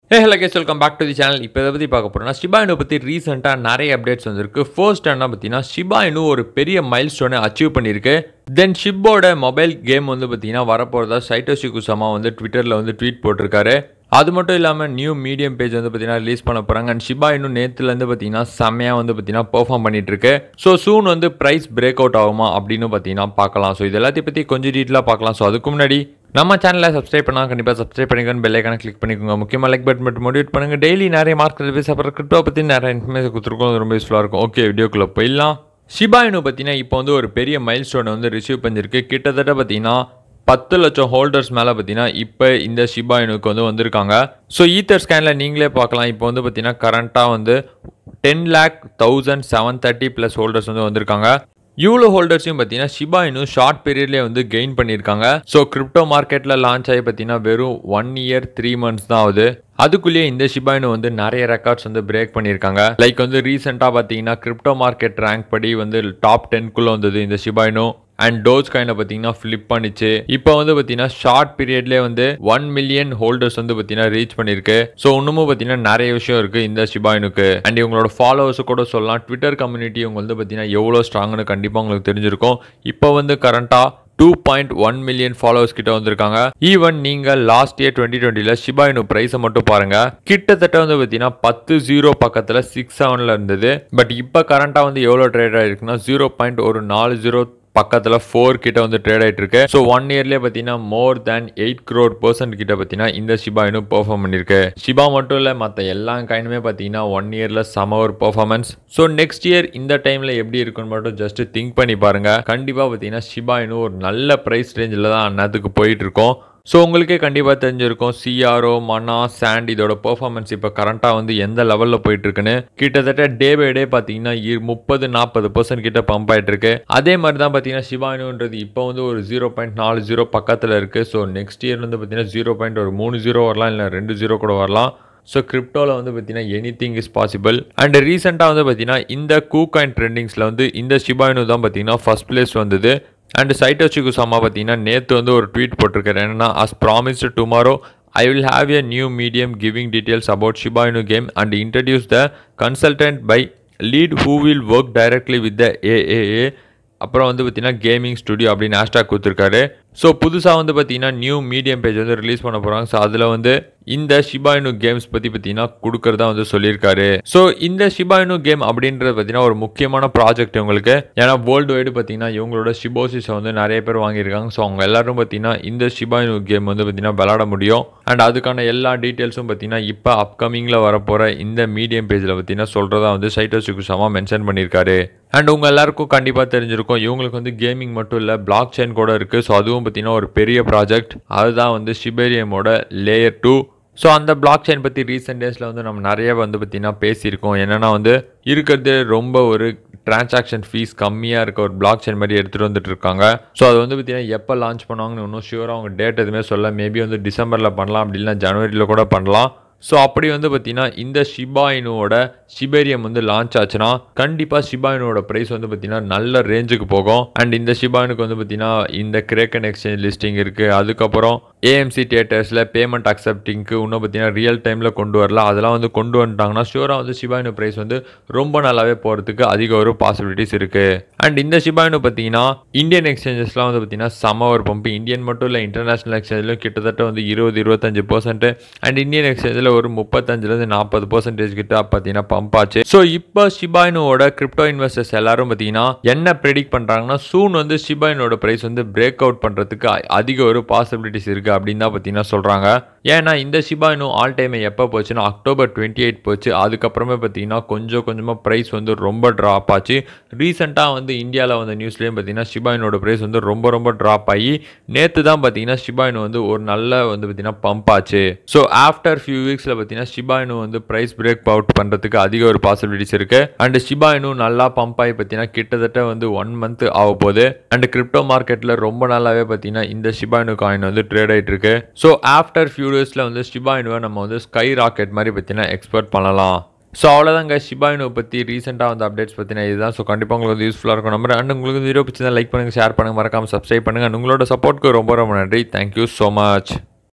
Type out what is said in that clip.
hey hello guys welcome back to the channel இப்போ இதை பற்றி பார்க்க போகிறோம்னா ஷிபா இனு பற்றி ரீசெண்டாக நிறைய அப்டேட்ஸ் வந்திருக்கு ஃபர்ஸ்ட் என்ன பார்த்தீங்கன்னா ஷிபா இனு ஒரு பெரிய மைல் ஸ்டோனை அச்சீவ் பண்ணியிருக்கு தென் ஷிப்போட மொபைல் கேம் வந்து பார்த்தீங்கன்னா வரப்போகிறதா சைட்டோஷி குசாமா வந்து ட்விட்டரில் வந்து ட்வீட் போட்டிருக்காரு அது மட்டும் இல்லாமல் நியூ மீடியம் பேஜ் வந்து பார்த்தீங்கன்னா ரிலீஸ் பண்ண போகிறாங்க அண்ட் ஷிபா இன்னும் நேற்றுலேருந்து பார்த்தீங்கன்னா செம்மையாக வந்து பார்த்தீங்கன்னா பெர்ஃபார்ம் பண்ணிட்டு இருக்கு ஸோ சூன் வந்து ப்ரைஸ் பிரேக் அவுட் ஆகுமா அப்படின்னு பார்த்தீங்கன்னா பார்க்கலாம் ஸோ இது எல்லாத்தையும் பற்றி கொஞ்சம் டீட்டெயிலாக பார்க்கலாம் ஸோ அதுக்கு முன்னாடி நம்ம சேனலை சப்ஸ்கிரைப் பண்ணால் கண்டிப்பாக சப்ஸ்கிரைப் பண்ணிக்கோங்க பெல் ஐக்கான கிளிக் பண்ணிக்கோங்க முக்கியமாக லைக் பட்டன் மட்டும் மோட்டிவேட் பண்ணுங்க டெய்லி நிறைய மார்க்கெட் பேச அப்புறம் கிரிப்டோ பற்றி நிறைய இன்ஃபர்மேஷன் கொடுத்துருக்கோம் அது ரொம்ப யூஸ்ஃபுல்லாக இருக்கும் ஓகே வீடியோக்குள்ளே போயிடலாம் ஷிபா இனு பார்த்தீங்கன்னா இப்போ வந்து ஒரு பெரிய மைல் ஸ்டோனை வந்து ரிசீவ் பண்ணிருக்கு கிட்டத்தட்ட பார்த்தீங்கன்னா பத்து லட்சம் ஹோல்டர்ஸ் மேலே பார்த்தீங்கன்னா இப்போ இந்த ஷிபா இனுக்கு வந்து வந்திருக்காங்க ஸோ ஈத்தர் ஸ்கேனில் நீங்களே பார்க்கலாம் இப்போ வந்து பார்த்தீங்கன்னா கரண்ட்டாக வந்து ten lakh thousand seven thirty plus holders வந்து வந்திருக்காங்க இவ்வளோ ஹோல்டர்ஸையும் பார்த்தீங்கன்னா ஷிபா இன்னும் ஷார்ட் பீரியட்லேயே வந்து கெயின் பண்ணியிருக்காங்க ஸோ கிரிப்டோ மார்க்கெட்டில் லான்ச் ஆகி பார்த்தீங்கன்னா வெறும் ஒன் இயர் த்ரீ மந்த்ஸ் தான் ஆகுது அதுக்குள்ளேயே இந்த ஷிபாயினு வந்து நிறைய ரெக்கார்ட்ஸ் வந்து பிரேக் பண்ணியிருக்காங்க லைக் வந்து ரீசெண்டாக பார்த்தீங்கன்னா கிரிப்டோ மார்க்கெட் ரேங்க் படி வந்து டாப் டென்க்குள்ளே வந்தது இந்த ஷிபாயினு அண்ட் டோஸ் காயினை பார்த்தீங்கன்னா ஃப்ளிப் பண்ணிச்சு இப்போ வந்து பார்த்தீங்கன்னா ஷார்ட் பீரியட்லேயே வந்து ஒன் மில்லியன் ஹோல்டர்ஸ் வந்து பார்த்தீங்கன்னா ரீச் பண்ணியிருக்கு ஸோ இன்னமும் பார்த்தீங்கன்னா நிறைய விஷயம் இருக்குது இந்த ஷிபாயினுக்கு அண்ட் இவங்களோட ஃபாலோவர்ஸ் கூட சொல்லலாம் ட்விட்டர் கம்யூனிட்டி இவங்க வந்து பார்த்தீங்கன்னா எவ்வளோ ஸ்ட்ராங்னு கண்டிப்பாக உங்களுக்கு தெரிஞ்சிருக்கும் இப்போ வந்து கரண்ட்டாக two point one million followers கிட்ட வந்திருக்காங்க ஈவன் நீங்க லாஸ்ட் இயர் டுவெண்ட்டி டுவெண்ட்டில ஷிபாயினு பிரைஸை மட்டும் பாருங்க கிட்டத்தட்ட வந்து பார்த்தீங்கன்னா பத்து ஜீரோ பக்கத்தில் சிக்ஸ் செவனில் இருந்தது பட் இப்போ கரண்ட்டாக வந்து எவ்வளோ ட்ரேட் ஆயிருக்குன்னா ஜீரோ பாயிண்ட் ஒரு நாலு ஜீரோ பக்கத்தில் ஃபோர் கிட்ட வந்து ட்ரேட் ஆகிட்டு இருக்கு ஸோ ஒன் இயர்லேயே பார்த்தீங்கன்னா more than eight crore percent கிட்ட பார்த்தீங்கன்னா இந்த ஷிபா இன்னும் பெர்ஃபார்ம் பண்ணியிருக்கு ஷிபா மட்டும் இல்லை மற்ற எல்லா காயினுமே பார்த்தீங்கன்னா ஒன் இயரில் சம ஒரு பெர்ஃபார்மன்ஸ் ஸோ நெக்ஸ்ட் இயர் இந்த டைமில் எப்படி இருக்குன்னு மட்டும் ஜஸ்ட் திங்க் பண்ணி பாருங்க கண்டிப்பாக பார்த்தீங்கன்னா ஷிபா இன்னும் ஒரு நல்ல ப்ரைஸ் ரேஞ்சில் தான் அந்நேரத்துக்கு போயிட்டு இருக்கோம் ஸோ உங்களுக்கே கண்டிப்பாக தெரிஞ்சிருக்கும் சிஆர்ஓ மனா சாண்ட் இதோட பெர்ஃபார்மன்ஸ் இப்போ கரண்ட்டாக வந்து எந்த லெவலில் போயிட்டு இருக்குன்னு கிட்டத்தட்ட டே பை டே பார்த்தீங்கன்னா முப்பது நாற்பது பர்சன்ட் கிட்ட பம்ப் ஆயிட்டு இருக்கு அதே மாதிரி தான் பார்த்தீங்கன்னா சிவானுன்றது இப்போ வந்து ஒரு ஜீரோ பாயிண்ட் நாலு ஜீரோ பக்கத்தில் இருக்கு ஸோ நெக்ஸ்ட் இயர் வந்து பார்த்தீங்கன்னா ஜீரோ பாயிண்ட் ஒரு மூணு ஜீரோ வரலாம் இல்லை ரெண்டு ஜீரோ கூட வரலாம் ஸோ கிரிப்டோவில் வந்து பார்த்தீங்கன்னா anything is possible and ரீசெண்டாக வந்து பார்த்தீங்கன்னா இந்த கூ காயின் ட்ரெண்டிங்ஸில் வந்து இந்த ஷிபாயினு தான் பார்த்தீங்கன்னா ஃபர்ஸ்ட் பிளேஸ் வந்தது அண்ட் சைட்டோச்சி குசாமா பார்த்தீங்கன்னா நேற்று வந்து ஒரு ட்வீட் போட்டிருக்காரு என்னன்னா as promised tomorrow I will have a new medium giving details about Shiba Inu game and introduce the consultant by lead who will work directly with the AAA அப்புறம் வந்து பார்த்தீங்கன்னா gaming studio அப்படின்னு ஹேஷ்டாக் கொடுத்துருக்காரு so புதுசாக வந்து பார்த்தீங்கன்னா new medium page வந்து release பண்ண போகிறாங்க ஸோ அதில் வந்து இந்த ஷிபாயினு கேம்ஸ் பற்றி பார்த்தீங்கன்னா கொடுக்கறதா வந்து சொல்லியிருக்காரு ஸோ இந்த ஷிபாயினு கேம் அப்படின்றது பார்த்தீங்கன்னா ஒரு முக்கியமான ப்ராஜெக்ட் உங்களுக்கு ஏன்னா வேர்ல்டு வைடு பார்த்தீங்கன்னா இவங்களோட ஷிபோசிஸை வந்து நிறைய பேர் வாங்கியிருக்காங்க ஸோ அவங்க எல்லாரும் பார்த்தீங்கன்னா இந்த ஷிபாயினு கேம் வந்து பார்த்தீங்கன்னா விளாட முடியும் அண்ட் அதுக்கான எல்லா டீட்டெயில்ஸும் பார்த்தீங்கன்னா இப்போ அப்கமிங்கில் வரப்போகிற இந்த மீடியம் பேஜில் பார்த்தீங்கன்னா சொல்கிறதா வந்து சைட்டோசி குசாமா மென்ஷன் பண்ணியிருக்காரு அண்ட் உங்கள் எல்லாருக்கும் கண்டிப்பாக தெரிஞ்சிருக்கும் இவங்களுக்கு வந்து கேமிங் மட்டும் இல்லை பிளாக் செயின் கூட இருக்குது ஸோ அதுவும் பார்த்தீங்கன்னா ஒரு பெரிய ப்ராஜெக்ட் அதுதான் வந்து ஷிபேரியமோட லேயர் டூ ஸோ அந்த பிளாக் செயின் பற்றி ரீசெண்ட் டேஸில் வந்து நம்ம நிறைய வந்து பார்த்தீங்கன்னா பேசியிருக்கோம் என்னென்னா வந்து இருக்கிறது ரொம்ப ஒரு டிரான்சாக்ஷன் ஃபீஸ் கம்மியாக இருக்க ஒரு பிளாக் செயின் மாதிரி எடுத்துகிட்டு வந்துட்டு இருக்காங்க ஸோ அது வந்து பார்த்தீங்கன்னா எப்போ லான்ச் பண்ணுவாங்கன்னு இன்னும் ஷியூராக அவங்க டேட் எதுவுமே சொல்ல மேபி வந்து டிசம்பரில் பண்ணலாம் அப்படி இல்லைனா ஜனவரியில் கூட பண்ணலாம் ஸோ அப்படி வந்து பார்த்தீங்கன்னா இந்த ஷிபாயினோட ஷிபேரியம் வந்து லான்ச் ஆச்சுன்னா கண்டிப்பாக ஷிபாயினோட ப்ரைஸ் வந்து பார்த்தீங்கன்னா நல்ல ரேஞ்சுக்கு போகும் அண்ட் இந்த ஷிபாயினுக்கு வந்து பார்த்தீங்கன்னா இந்த கிரேக்கன் எக்ஸ்சேஞ்ச் லிஸ்டிங் இருக்குது அதுக்கப்புறம் ஏஎம்சி தியேட்டர்ஸில் பேமெண்ட் அக்செப்டிங்க்கு இன்னும் பார்த்தீங்கன்னா ரியல் டைமில் கொண்டு வரலாம் அதெல்லாம் வந்து கொண்டு வந்துட்டாங்கன்னா ஷியூராக வந்து ஷிபாயினு ப்ரைஸ் வந்து ரொம்ப நல்லாவே போகிறதுக்கு அதிக ஒரு பாசிபிலிட்டிஸ் இருக்குது அண்ட் இந்த ஷிபாயினு பார்த்தீங்கன்னா இந்தியன் எக்ஸ்சேஞ்சஸ்லாம் வந்து பார்த்தீங்கன்னா சம ஒரு பம்பு இந்தியன் மட்டும் இல்லை இன்டர்நேஷனல் எக்ஸ்சேஞ்சிலும் கிட்டத்தட்ட வந்து இருபது இருபத்தஞ்சு பர்சன்ட் அண்ட் இந்தியன் எக்ஸ்சேஞ்சில் ஒரு முப்பத்தஞ்சுலேருந்து நாற்பது பர்சன்டேஜ் கிட்ட பார்த்தீங்கன்னா பம்ப் ஆச்சு ஸோ இப்போ ஷிபாயினோட கிரிப்டோ இன்வெஸ்டர்ஸ் எல்லாரும் பார்த்தீங்கன்னா என்ன ப்ரெடிக்ட் பண்ணுறாங்கன்னா சூன் வந்து ஷிபாயினோட ப்ரைஸ் வந்து பிரேக் அவுட் பண்ணுறதுக்கு அதிக ஒரு பாசிபிலிட்டிஸ் இருக்குது அப்படின்னு தான் பார்த்தீங்கன்னா சொல்கிறாங்க ஏன்னா இந்த ஷிபாயினு ஆல் டைம் எப்போ போச்சுன்னா அக்டோபர் டுவெண்ட்டி எயிட் போச்சு அதுக்கப்புறமே பார்த்தீங்கன்னா கொஞ்சம் கொஞ்சமாக ப்ரைஸ் வந்து ரொம்ப ட்ராப் ஆச்சு ரீசெண்டாக வந்து இந்தியாவில் வந்த நியூஸ்லேயும் பார்த்தீங்கன்னா ஷிபாயினோட ப்ரைஸ் வந்து ரொம்ப ரொம்ப ட்ராப் ஆகி நேற்று தான் பார்த்தீங்கன்னா ஷிபாயினு வந்து ஒரு நல்ல வந்து பார்த்தீங்கன்னா பம்ப் ஆச்சு ஸோ ஆஃப்டர் ஃபியூ வீக்ஸில் பார்த்தீங்கன்னா ஷிபாயினு வந்து ப்ரைஸ் பிரேக் அவுட் பண்ணுறதுக்கு அதிக ஒரு பாசிபிலிட்டிஸ் இருக்குது அண்ட் ஷிபாயினு நல்லா பம்ப் ஆகி பார்த்தீங்கன்னா கிட்டத்தட்ட வந்து ஒன் மந்த் ஆக போகுது அண்ட் கிரிப்டோ மார்க்கெட்டில் ரொம்ப நாளாகவே பார்த்தீங்கன்னா இந்த ஷிபாயினு காயின் வந்து ட்ரேட் ஆகிட்டு இருக்கு ஸோ ஆஃப்டர் ஃபியூ டேஸில் வந்து ஷிபாயினுவை நம்ம வந்து ஸ்கை ராக்கெட் மாதிரி பார்த்தீங்கன்னா எக்ஸ்பெக்ட் பண்ணலாம் ஸோ அவ்வளோதாங்க ஷிபாயினு பற்றி ரீசெண்டாக வந்து அப்டேட்ஸ் பற்றின இதுதான் ஸோ கண்டிப்பாக உங்களுக்கு வந்து யூஸ்ஃபுல்லாக இருக்கும் நம்பர் அண்ட் உங்களுக்கு வீடியோ பிடிச்சா லைக் பண்ணுங்கள் ஷேர் பண்ணுங்கள் மறக்காமல் சப்ஸ்கிரைப் பண்ணுங்கள் உங்களோட சப்போர்ட்க்கு ரொம்ப ரொம்ப நன்றி தேங்க்யூ ஸோ மச்